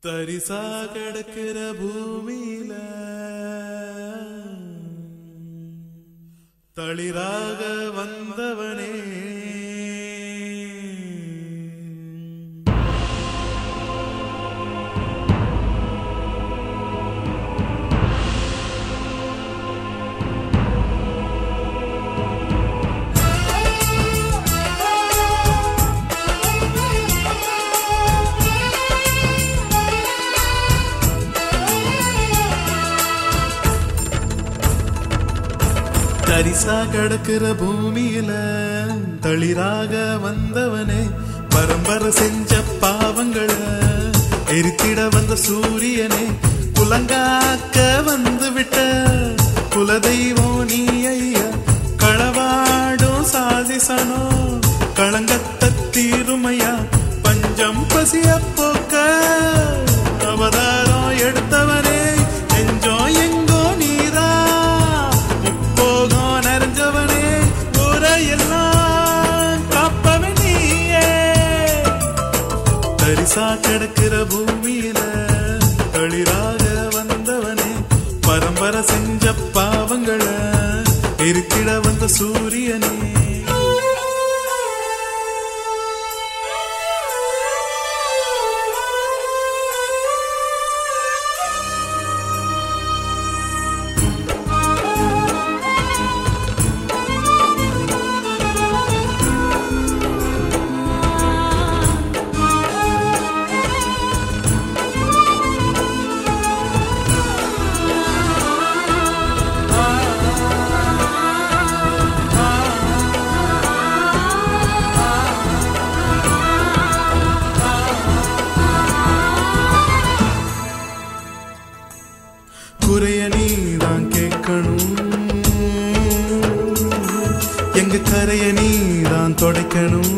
தரிசா கிடக்கிற பூமியில தளிராக வந்தவனே தரிசா கிடக்கிற பூமியில தளிராக வந்தவனே பரம்பரை செஞ்ச பாவங்களை எரித்திட வந்த சூரியனே புலங்காக்க வந்து விட்ட குலதெய்வம் நீ ஐயா களவாடும் சாதிசனோ களங்கத்த தீருமையா பஞ்சம் பசிய போக்க அவதாரம் எடுத்தவனே நெஞ்சோ எங்கோ நீரா முப்போகம் நிறைஞ்சவனே ஊரையெல்லாம் காப்பவன் நீயே தரிசா கிடக்கிற பூமியில தளிராக வந்தவனே பரம்பரை செஞ்ச பாவங்களை இருக்கிட வந்த சூரியனே குறைய நீதான் கேட்கணும் எங்க கரைய நீதான் தொடைக்கணும்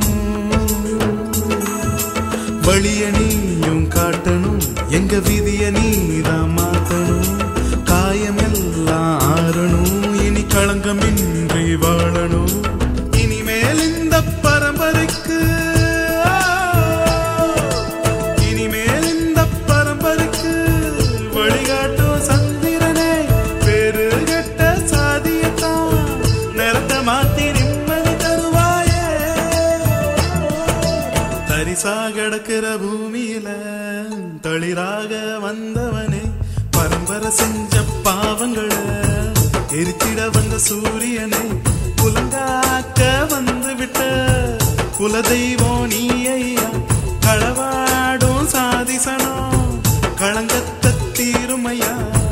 வழிய நீயும் காட்டணும் எங்க விதிய நீதான் மாத்தணும் காயமெல்லாம் ஆறணும் இனி களங்கமின்றி வாழணும் இனிமேல் இந்த பரம்பரைக்கு இனிமேல் இந்த பரம்பரைக்கு வழிகாட்டும் சந்திரனே பெரு கெட்ட சாதியத்தான் நிறத்தை மாத்தி நிம்மதி தருவாயே தரிசா கிடக்கிற பூமியில தளிராக வந்தவனே பரம்பரை செஞ்ச பாவங்களை எரித்திட வந்த சூரியனே புலங்காக்க வந்து விட்ட குலதெய்வம் நீ ஐயா களவாடும் சாதிசனோ களங்கத்த தீருமையா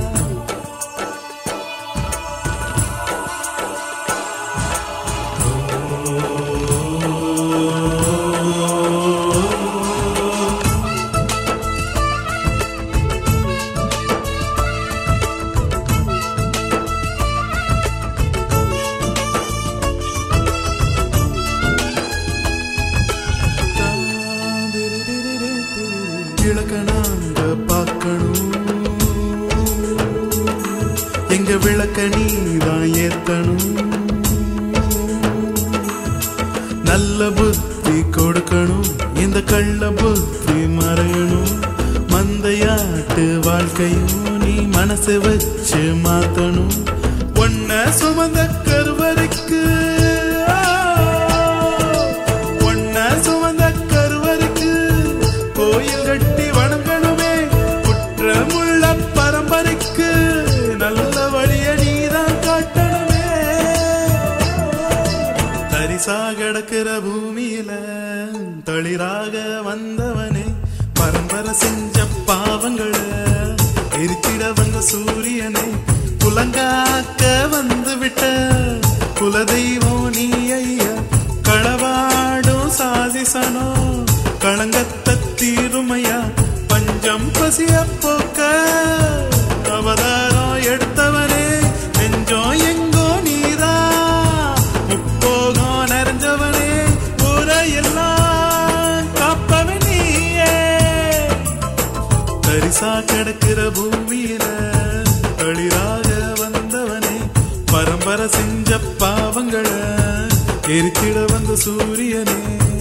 கிழக்க நாங்க பார்க்கணும் எங்க விளக்க நீதான் ஏத்தணும் நல்ல புத்தி கொடுக்கணும் இந்த கள்ள புத்தி மறையணும் மந்தையாட்டு வாழ்க்கையும் நீ மனசு வச்சு மாத்தணும் ஒன்ன சுமந்த கருவறைக்கு ஒன்ன சுமந்த கருவறைக்கு கோயில் கட்டி வணங்கணுமே குற்றமுள்ள பரம்பரைக்கு நல்ல வழிய நீதான் காட்டணுமே தரிசா கிடக்கிற பூமியில தளிராக வந்தவனே பரம்பரை செஞ்ச பாவங்களை எரித்திட வந்த சூரியனே புலங்காக்க வந்து விட்ட குலதெய்வம் நீ ஐயா களவாடும் சாதிசனோ களங்கத்த தீருமையா பஞ்சம் பசிய போக்க அவதாரம் எடுத்தவனே நெஞ்சோ எங்கோ நீரா முப்போகம் நிறைஞ்சவனே ஊரையெல்லாம் காப்பவன் நீயே தரிசா கிடக்கிற பூமியில தளிராக வந்தவனே பரம்பரை செஞ்ச பாவங்களை எரித்திட வந்த சூரியனே